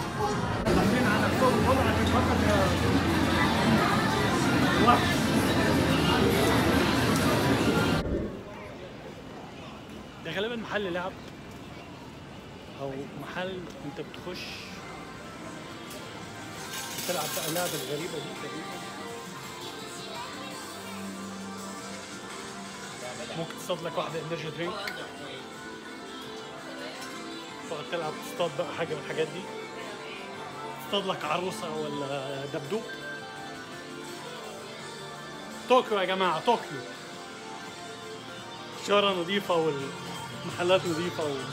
داخلين على نفسهم الوضع عشان خاطر وحش ده غالبا محل لعب او محل انت بتخش تلعب بقى اللعبه الغريبه دي تقريبا ممكن تصطاد لك واحده انرجي درينك تقعد تلعب تصطاد بقى حاجه من الحاجات دي تصطاد لك عروسه ولا دبدوب طوكيو يا جماعه طوكيو الشوارع نظيفه والمحلات نظيفه و...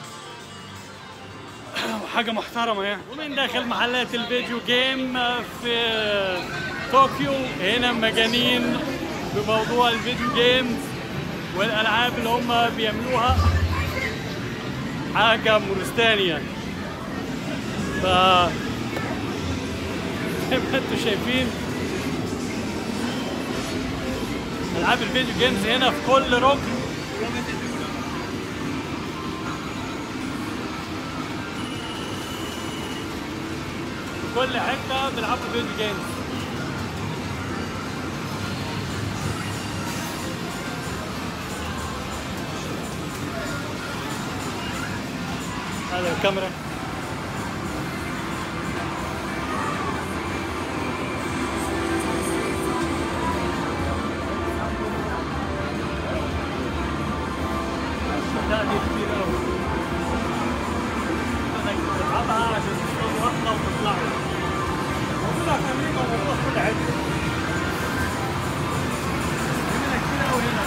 وحاجه محترمه يعني ومن داخل محلات الفيديو جيم في طوكيو هنا مجانين بموضوع الفيديو جيمز والالعاب اللي هم بيعملوها حاجه مورستاني يعني ف زي ما انتم شايفين العاب الفيديو جيمز هنا في كل ركن في كل حته بيلعبوا فيديو جيمز هذا الكاميرا لا دي كتير قوي بدك تلعبها عشان تصطاد واحدة وتطلع موجودة في أمريكا وموجودة في كل حتة هنا كتير قوي هنا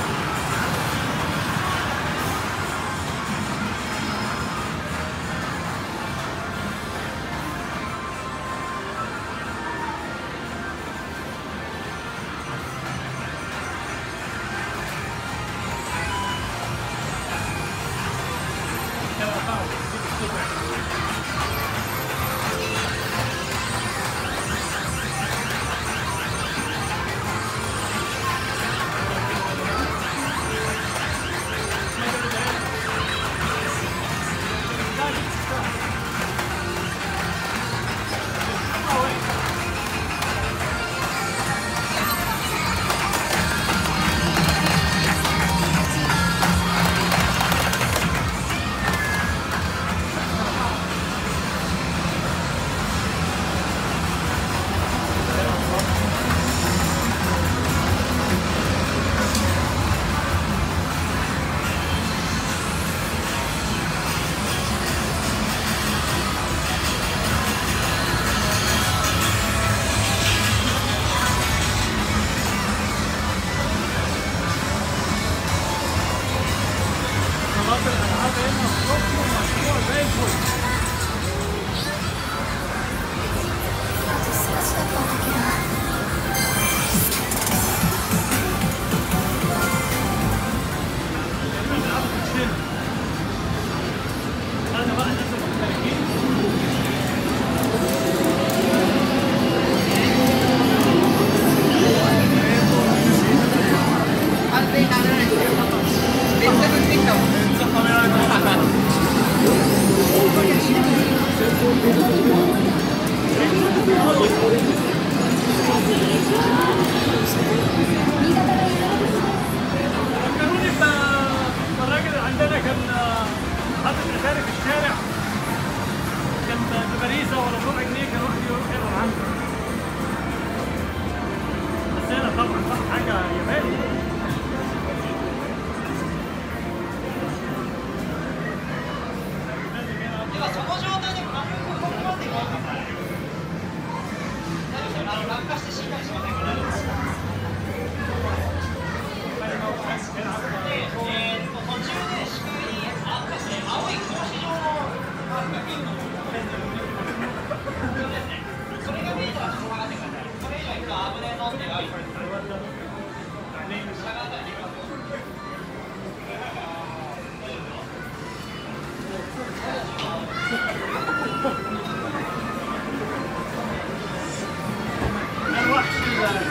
مناطق الألعاب هنا في طوكيو مشروع زي الفل هذا بقى الناس المحترفين فكروني ب- بالراجل عندنا كان حاطط اتاري في الشارع كان ببريزه ولا بربع جنيه كان واحد يروح يقرا عنده بس هنا طبعا طبعا حاجه ياباني الوحش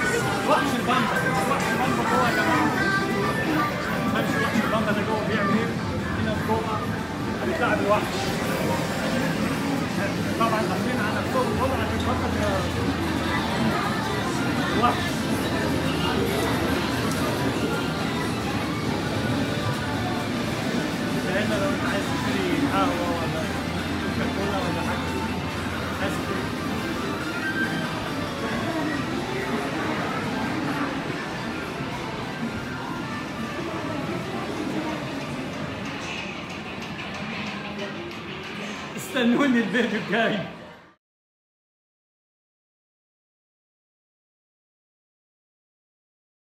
واحد ضاغطين على نفسهم كله عشان خاطر وحش هنا لو انت عايز تشتري قهوه ولا كوكاكولا ولا حاجه عايز تشتري استنوني الفيديو الجاي